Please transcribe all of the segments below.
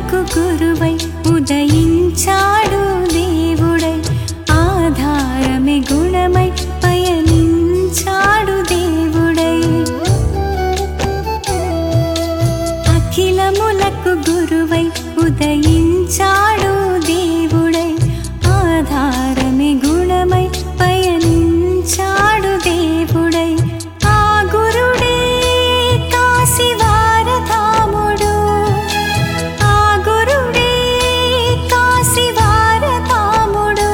ఆశ్రితులకు గురువై ఉదయించాడు దేవుడై ఆధారమే గుణమై పయనించాడు దేవుడై అఖిలములకు గురువై ఉదయించాడు దేవుడై ఆధారమే గుణమై పయనించాడు దేవుడై ఆ గురుడే కాశీవారధాముడు ఆ గురుడే కాశీవారధాముడు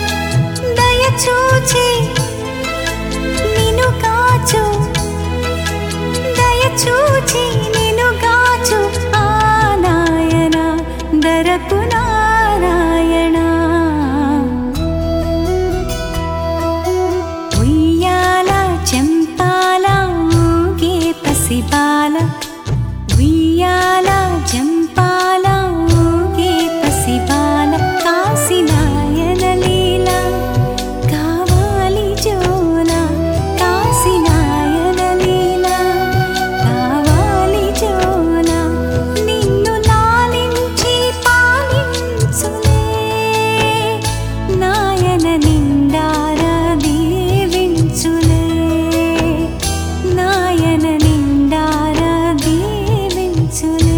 దయచూచి నిన్ను కాచు దయచూచి నిన్ను గాచు ఆ నాయన దరకు నారాయణ ఉయ్యాల చెంపాల ఊగే పసిబాల ఉయ్యాల జంపాల ఊగే పసిబాల కాశీనాయన లీల కావాలి జోల కాశీనాయన లీల కావాలి జోల నిన్ను లాలించి పాలించులే నాయన నిండార దీవించులే నాయన నిండార దీవించులే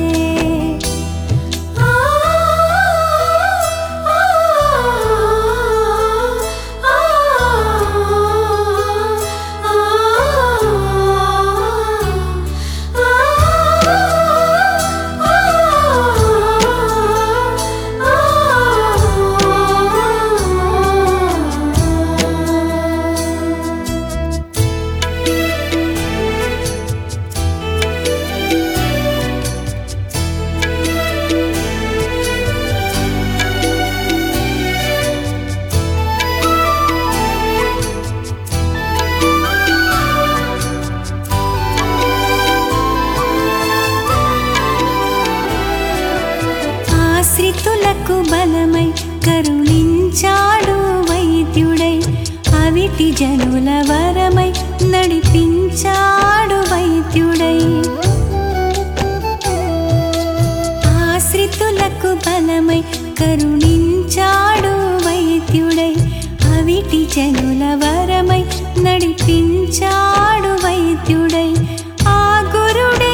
ఆశ్రితులకు బలమై కరుణించాడు వైద్యుడై అవిటి జనుల వరమై నడిపించాడు వైద్యుడై ఆశ్రితులకు బలమై కరుణించాడు వైద్యుడై అవిటి జనుల వరమై నడిపించాడు వైద్యుడై ఆ గురుడే